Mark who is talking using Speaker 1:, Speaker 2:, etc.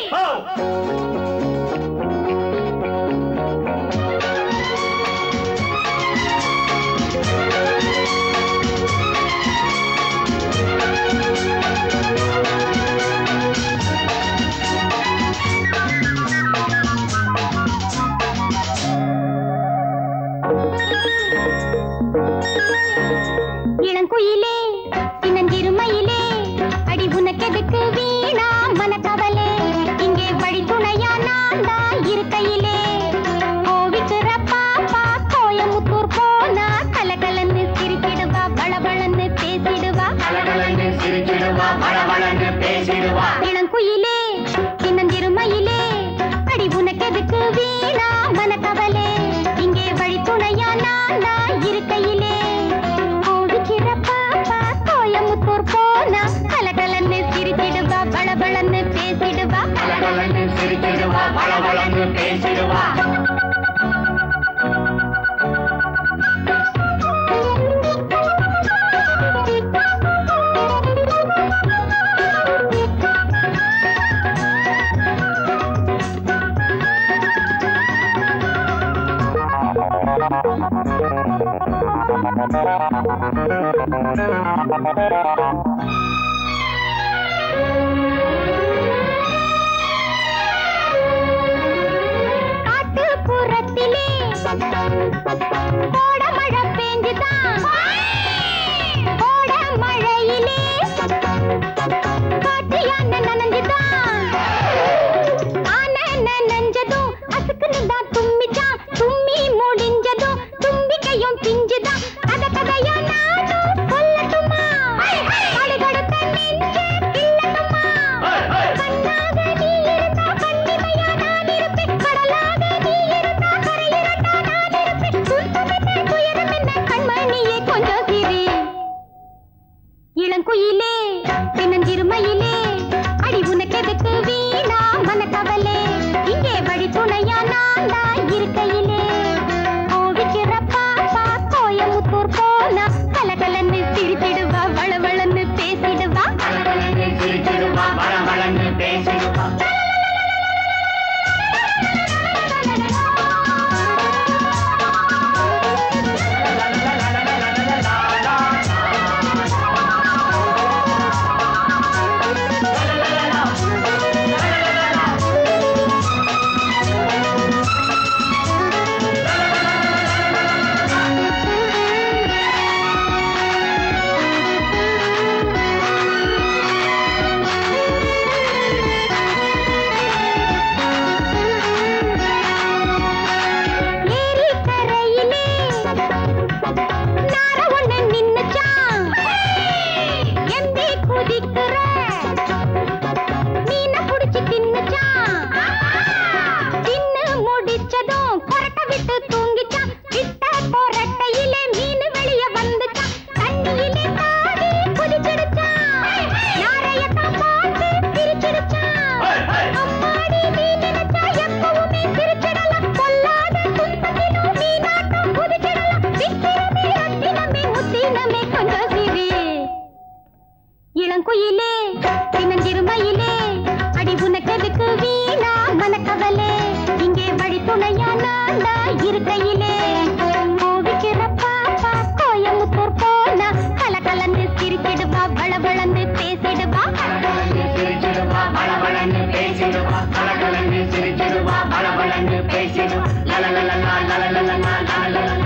Speaker 1: இளங்குயிலே சின்னஞ்சிறுமையிலே அடி உனக்கெதுக்கு வீணா மனக்கவலே இங்கே வழி துணையா நான் தான் இருக்கையிலே கோவிக்கிற பாப்பா கோயமுத்தூர் போனா கலகலன்னு சிரிச்சிடுவா பளபளன்னு பேசிடுவா
Speaker 2: கலகலன்னு சிரிச்சிடுவா பளபளன்னு பேசிடுவா
Speaker 1: இளங்குயிலே சின்னஞ்சிறுமையிலே அடி உனக்கெதுக்கு வீணா மனக்கவலே இங்கே வழி துணையா நான் தான் இருக்கையிலே கோவிக்கிற பாப்பா கோயமுத்தூர் போனா கலகலன்னு சிரிச்சிடுவா பளபளன்னு பேசிடுவா
Speaker 2: கலகலன்னு சிரிச்சிடுவா பளபளன்னு பேசிடுவா
Speaker 1: காட்டுப்புறத்திலே கோட மழை பேஞ்சுதான் கோட மழையிலே காட்டு யானை நனைஞ்சுதான் ஆனை நனைஞ்சதும் அசுக்குன்னு தான் தும்மிச்சான் தும்மி முடிஞ்சதும் தும்பிக்கையும் பிஞ்சுதான் கத கதையா நானும் சொல்லட்டுமா கடுகடுத்த நெஞ்சு கிள்ளட்டுமா கண்ணாக நீ இருந்தா கண்ணிமையா நான் இருப்பேன் கடலாக நீ இருந்தா கரையிரட்டா நான் இருப்பேன் துன்பம் என்ன துயரம் என்ன கண்மணியே கொஞ்சம் சிரி இளங்குயிலே சின்னஞ்சிறுமையிலே அடி உனக்கெதுக்கு வீணா மனக்கவலே இங்கே வழி துணையா நான் தான் இருக்கையிலே கோவிக்கிற பாப்பா கோயமுத்தூர் போனா கலகலன்னு சிரிச்சிடுவா வளவளன்னு பேசிடுவா
Speaker 2: கலகலன்னு சிரிச்சிடுவா பளபளன்னு பேசிடுவா
Speaker 1: ஏரி கரையிலே நார ஒண்ணு நின்னுச்சான் எந்தி குதிக்கிற மீன புடிச்சு தின்னுச்சான் தின்னு முடிச்சதும் கொரட்டை விட்டு தூங்கிச்சான் கிட்ட கொரட்டையிலே மீன் வெளிய வந்துச்சான் தண்ணியிலே தாவி குதிச்சிடுச்சான் நாரையத்தான் பார்த்து சிரிச்சிடுச்சான் அம்மாடி நீ நினைச்சா எப்பவுமே சிரிச்சிடலாம் கொல்லாத துன்பத்திலும் நீ நாட்டம் குதிச்சிடலாம் விக்கிறமே அத்தினமே முத்தினமே கொஞ்சம் சிரி இளங்குயிலே சின்னஞ்சிறுமையிலே அடி உனக்கெதுக்கு வீணா மனக்கவலே இங்கே வழி துணையா நான் தான் இருக்கையிலே கோவிக்கிற பாப்பா கோயமுத்தூர் போனா கலகலன்னு சிரிச்சிடுவா பளபளன்னு பேசிடுவா
Speaker 2: கலகலன்னு சிரிச்சிடுவா பளபளன்னு பேசிடுவா கலகலன்னு சிரிச்சிடுவா பளபளன்னு பேசிடுவா லலலலலா லலலலலா லலலலலா